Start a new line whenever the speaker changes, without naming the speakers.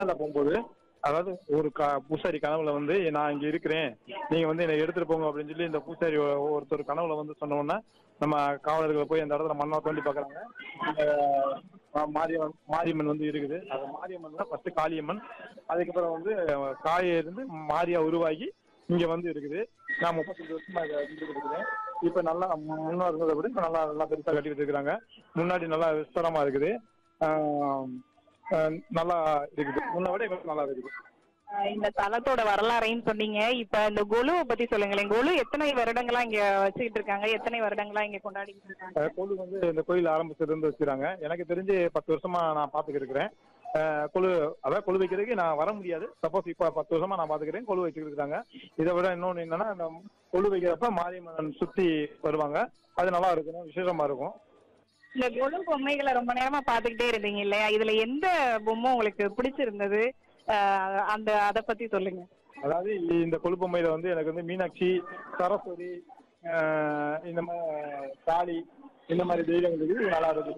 மேல போகும்போது அதாவது ஒரு க பூசாரி கனவுல வந்து நான் இங்க இருக்கிறேன் நீங்க வந்து என்னை எடுத்துட்டு போங்க அப்படின்னு சொல்லி இந்த பூசாரி ஒ- ஒருத்தர் கனவுல வந்து சொன்ன உடனே நம்ம காவலர்கள் போய் அந்த இடத்துல மண்ணா தோண்டி பார்க்கறாங்க இந்த அஹ், மாரியம்மன் மாரியம்மன் வந்து இருக்குது அது மாரியம்மன் தான் ஃபர்ஸ்ட் காளியம்மன் அதுக்கப்புறம் வந்து அஹ், காயை இருந்து மாரியா உருவாகி இங்க வந்து இருக்குது நான் முப்பத்தஞ்சு வருஷமா இதை செஞ்சுட்டு இருக்கிறேன் இப்ப நல்லா முன்னா இருந்ததை விட இப்ப நல்லா நல்லா பெருசா கட்டி வச்சிருக்காங்க முன்னாடி நல்லா விஸ்தாரமா இருக்குது ஆஹ் ஆஹ் நல்லா இருக்குது முன்ன விட இப்ப நல்லா இருக்குது
அஹ் இந்த தலத்தோட வரலாறையும் சொன்னீங்க இப்ப இந்த கொலுவை பத்தி சொல்லுங்களேன் கொலு எத்தனை வருடங்களா இங்க வச்சுக்கிட்டு இருக்காங்க எத்தனை வருடங்களா இங்க கொண்டாடிட்டு இருக்காங்க
ஆஹ் கொலு வந்து இந்த கோயில் ஆரம்பிச்சதுல இருந்து வச்சுக்கிறாங்க எனக்கு தெரிஞ்சு பத்து வருஷமா நான் பாத்துக்கிட்டு இருக்கிறேன் ஆஹ் கொலு அதாவது கொலு வைக்கிறதுக்கு நான் வர முடியாது சப்போஸ் இப்ப பத்து வருஷமா நான் பாத்துக்கிறேன் கொலு வச்சுக்கிட்டு இருக்காங்க இதை விட இன்னொன்னு என்னன்னா இந்த கொலு வைக்கிறப்ப மாரியம்மன் சுத்தி வருவாங்க அது நல்லா இருக்கும் விசேஷமா இருக்கும்
இந்த கொலு பொம்மைகளை ரொம்ப நேரமா பாத்துக்கிட்டே இருந்தீங்க இல்லையா இதுல எந்த பொம்மை உங்களுக்கு பிடிச்சிருந்தது அஹ் அந்த அத பத்தி சொல்லுங்க
அதாவது இந்த கொழுப்பம்மையில வந்து எனக்கு வந்து மீனாட்சி சரஸ்வதி ஆஹ் இந்த மாதிரி காளி இந்த மாதிரி தெய்வங்கள் இருக்குது இது நல்லா இருக்குது